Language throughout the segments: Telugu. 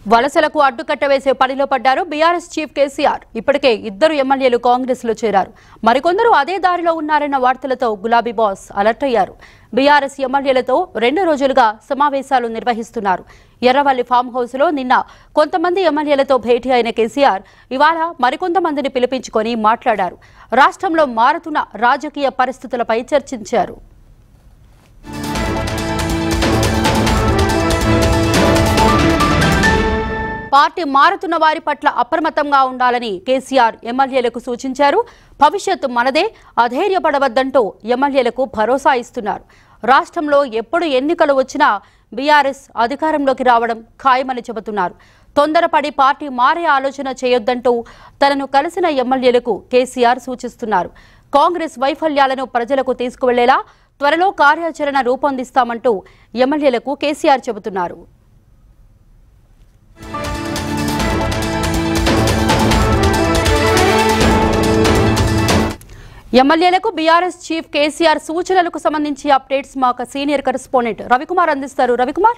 వలసలకు అడ్డుకట్ట వేసే పనిలో పడ్డారు బీఆర్ఎస్ చీఫ్ కేసీఆర్ ఇప్పటికే ఇద్దరు ఎమ్మెల్యేలు కాంగ్రెస్ లో చేరారు మరికొందరు అదే దారిలో ఉన్నారన్న వార్తలతో గులాబీ బాస్ అలర్ట్ అయ్యారు బీఆర్ఎస్ ఎమ్మెల్యేలతో రెండు రోజులుగా సమావేశాలు నిర్వహిస్తున్నారు ఎర్రవల్లి ఫామ్ హౌస్ లో నిన్న కొంతమంది ఎమ్మెల్యేలతో భేటీ అయిన కేసీఆర్ ఇవాళ మరికొంతమందిని పిలిపించుకొని మాట్లాడారు రాష్ట్రంలో మారుతున్న రాజకీయ పరిస్థితులపై చర్చించారు పార్టీ మారుతున్న వారి పట్ల అప్రమత్తంగా ఉండాలని కేసీఆర్ ఎమ్మెల్యేలకు సూచించారు భవిష్యత్తు మనదే అధైర్యపడవద్దంటూ ఎమ్మెల్యేలకు భరోసా ఇస్తున్నారు రాష్ట్రంలో ఎప్పుడు ఎన్నికలు వచ్చినా బీఆర్ఎస్ అధికారంలోకి రావడం ఖాయమని చెబుతున్నారు తొందరపడి పార్టీ మారే ఆలోచన చేయొద్దంటూ తనను కలిసిన ఎమ్మెల్యేలకు కేసీఆర్ సూచిస్తున్నారు కాంగ్రెస్ వైఫల్యాలను ప్రజలకు తీసుకువెళ్లేలా త్వరలో కార్యాచరణ రూపొందిస్తామంటూ ఎమ్మెల్యేలకు కేసీఆర్ చెబుతున్నారు ఎమ్మెల్యేలకు బీఆర్ఎస్ చీఫ్ కేసీఆర్ సూచనలకు సంబంధించి అప్డేట్స్ మా ఒక సీనియర్ కరెస్పాండెంట్ రవికుమార్ అందిస్తారు రవికుమార్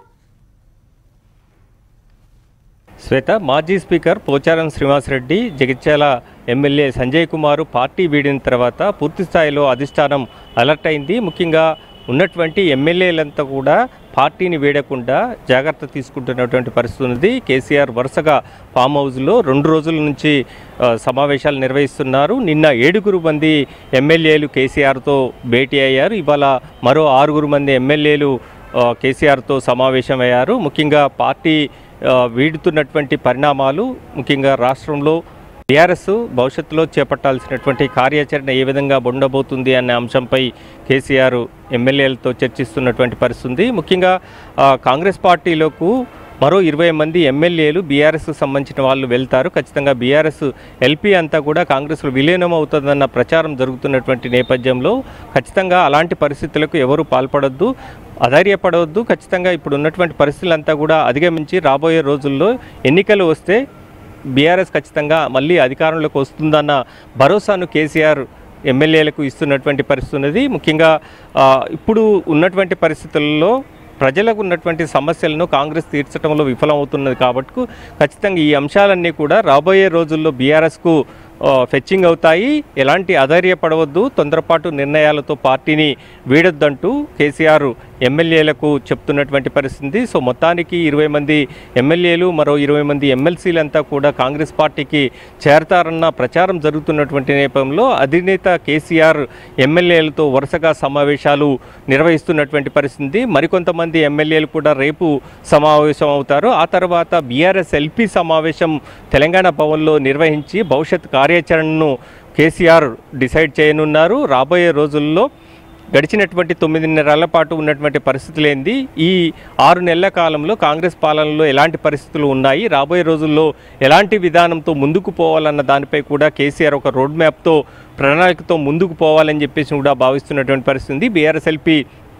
శ్వేత మాజీ speaker Pocharam Srinivasareddy Jagtial MLA Sanjay Kumar party వీడిన తర్వాత పూర్తి స్థాయిలో అధిష్టానం అలర్ట్ అయింది ముఖ్యంగా ఉన్నటువంటి ఎమ్మెల్యేలంతా కూడా పార్టీని వీడకుండా జాగ్రత్త తీసుకుంటున్నటువంటి పరిస్థితి ఉంది కేసీఆర్ వరుసగా ఫామ్ హౌస్లో రెండు రోజుల నుంచి ఆ, సమావేశాలు నిర్వహిస్తున్నారు నిన్న ఏడుగురు మంది ఎమ్మెల్యేలు కేసీఆర్తో భేటీ అయ్యారు ఇవాళ మరో ఆరుగురు మంది ఎమ్మెల్యేలు ఆ, కేసీఆర్తో సమావేశమయ్యారు ముఖ్యంగా పార్టీ ఆ, వీడుతున్నటువంటి పరిణామాలు ముఖ్యంగా రాష్ట్రంలో టీఆర్ఎస్ భవిష్యత్తులో చేపట్టాల్సినటువంటి కార్యాచరణ ఏ విధంగా ఉండబోతుంది అనే అంశంపై కేసీఆర్ ఎమ్మెల్యేలతో చర్చిస్తున్నటువంటి పరిస్థితి ఉంది ముఖ్యంగా ఆ, కాంగ్రెస్ పార్టీలోకు మరో ఇరవై మంది ఎమ్మెల్యేలు బీఆర్ఎస్కు సంబంధించిన వాళ్ళు వెళ్తారు ఖచ్చితంగా బీఆర్ఎస్ ఎల్పీ అంతా కూడా కాంగ్రెస్లో విలీనం అవుతుందన్న ప్రచారం జరుగుతున్నటువంటి నేపథ్యంలో ఖచ్చితంగా అలాంటి పరిస్థితులకు ఎవరు పాల్పడొద్దు అధైర్యపడవద్దు ఖచ్చితంగా ఇప్పుడు ఉన్నటువంటి పరిస్థితులంతా కూడా అధిగమించి రాబోయే రోజుల్లో ఎన్నికలు వస్తే బీఆర్ఎస్ ఖచ్చితంగా మళ్ళీ అధికారంలోకి వస్తుందన్న భరోసాను కేసీఆర్ ఎమ్మెల్యేలకు ఇస్తున్నటువంటి పరిస్థితి ఉన్నది ముఖ్యంగా ఆ, ఇప్పుడు ఉన్నటువంటి పరిస్థితుల్లో ప్రజలకు ఉన్నటువంటి సమస్యలను కాంగ్రెస్ తీర్చడంలో విఫలమవుతున్నది కాబట్టి ఖచ్చితంగా ఈ అంశాలన్నీ కూడా రాబోయే రోజుల్లో బీఆర్ఎస్కు ఫెచ్చింగ్ అవుతాయి ఎలాంటి అధైర్యపడవద్దు తొందరపాటు నిర్ణయాలతో పార్టీని వీడొద్దంటూ కేసీఆర్ ఎమ్మెల్యేలకు చెప్తున్నటువంటి పరిస్థితి సో మొత్తానికి ఇరవై మంది ఎమ్మెల్యేలు మరో ఇరవై మంది ఎమ్మెల్సీలంతా కూడా కాంగ్రెస్ పార్టీకి చేరతారన్న ప్రచారం జరుగుతున్నటువంటి నేపథ్యంలో అధినేత కేసీఆర్ ఎమ్మెల్యేలతో వరుసగా సమావేశాలు నిర్వహిస్తున్నటువంటి పరిస్థితి మరికొంతమంది ఎమ్మెల్యేలు కూడా రేపు సమావేశం అవుతారు ఆ తర్వాత బీఆర్ఎస్ ఎల్పీ సమావేశం తెలంగాణ భవన్లో నిర్వహించి భవిష్యత్ కార్యాచరణను కేసీఆర్ డిసైడ్ చేయనున్నారు రాబోయే రోజుల్లో గడిచినటువంటి తొమ్మిదిన్నరేళ్ల పాటు ఉన్నటువంటి పరిస్థితులు ఏంది ఈ ఆరు నెలల కాలంలో కాంగ్రెస్ పాలనలో ఎలాంటి పరిస్థితులు ఉన్నాయి రాబోయే రోజుల్లో ఎలాంటి విధానంతో ముందుకు పోవాలన్న దానిపై కూడా కేసీఆర్ ఒక రోడ్ మ్యాప్తో ప్రణాళికతో ముందుకు పోవాలని చెప్పేసి కూడా భావిస్తున్నటువంటి పరిస్థితి ఉంది బీఆర్ఎస్ఎల్పీ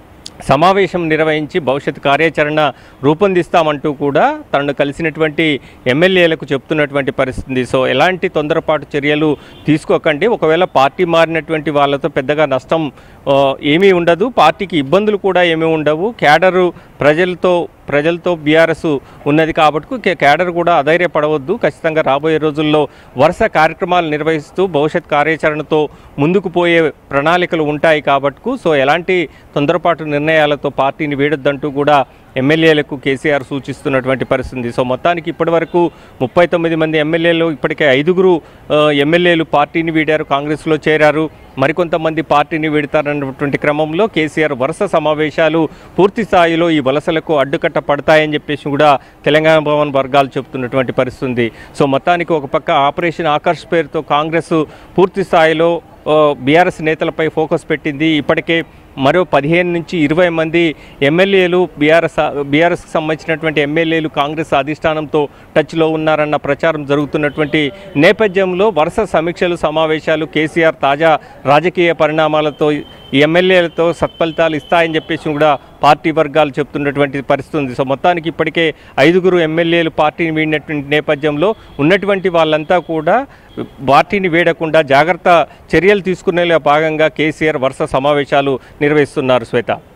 సమావేశం నిర్వహించి భవిష్యత్ కార్యాచరణ రూపొందిస్తామంటూ కూడా తనను కలిసినటువంటి ఎమ్మెల్యేలకు చెప్తున్నటువంటి పరిస్థితి సో ఎలాంటి తొందరపాటు చర్యలు తీసుకోకండి ఒకవేళ పార్టీ మారినటువంటి వాళ్ళతో పెద్దగా నష్టం ఆ, ఏమీ ఉండదు పార్టీకి ఇబ్బందులు కూడా ఏమీ ఉండవు క్యాడరు ప్రజలతో ప్రజలతో బీఆర్ఎస్ ఉన్నది కాబట్టి కే- క్యాడర్ కూడా అధైర్యపడవద్దు ఖచ్చితంగా రాబోయే రోజుల్లో వరుస కార్యక్రమాలు నిర్వహిస్తూ భవిష్యత్ కార్యాచరణతో ముందుకు పోయే ప్రణాళికలు ఉంటాయి కాబట్టి సో ఎలాంటి తొందరపాటు నిర్ణయాలతో పార్టీని వీడొద్దంటూ కూడా ఎమ్మెల్యేలకు కేసీఆర్ సూచిస్తున్నటువంటి పరిస్థితి ఉంది. సో మొత్తానికి ఇప్పటి వరకు ముప్పై తొమ్మిది మంది ఎమ్మెల్యేలు ఇప్పటికే ఐదుగురు ఆ, ఎమ్మెల్యేలు పార్టీని వీడారు కాంగ్రెస్లో చేరారు మరికొంతమంది పార్టీని వీడతారన్నటువంటి క్రమంలో కేసీఆర్ వరుస సమావేశాలు పూర్తి స్థాయిలో ఈ వలసలకు అడ్డుకట్ట పడతాయని చెప్పేసి కూడా తెలంగాణ భవన్ వర్గాలు చెప్తున్నటువంటి పరిస్థితి ఉంది. సో మొత్తానికి ఒక పక్క ఆపరేషన్ ఆకర్ష్ పేరుతో కాంగ్రెస్ పూర్తి స్థాయిలో బీఆర్ఎస్ నేతలపై ఫోకస్ పెట్టింది ఇప్పటికే మరో పదిహేను నుంచి ఇరవై మంది ఎమ్మెల్యేలు బీఆర్ఎస్ బీఆర్ఎస్కి సంబంధించినటువంటి ఎమ్మెల్యేలు కాంగ్రెస్ అధిష్టానంతో టచ్లో ఉన్నారన్న ప్రచారం జరుగుతున్నటువంటి నేపథ్యంలో వరుస సమీక్షలు సమావేశాలు కేసీఆర్ తాజా రాజకీయ పరిణామాలతో ఈ ఎమ్మెల్యేలతో సత్ఫలితాలు ఇస్తాయని చెప్పేసి కూడా పార్టీ వర్గాలు చెప్తున్నటువంటి పరిస్థితి ఉంది సో మొత్తానికి ఇప్పటికే ఐదుగురు ఎమ్మెల్యేలు పార్టీని వీడినటువంటి నేపథ్యంలో ఉన్నటువంటి వాళ్ళంతా కూడా పార్టీని వీడకుండా జాగ్రత్త చర్యలు తీసుకునేలా భాగంగా కేసీఆర్ వరుస సమావేశాలు నిర్వహిస్తున్నారు శ్వేత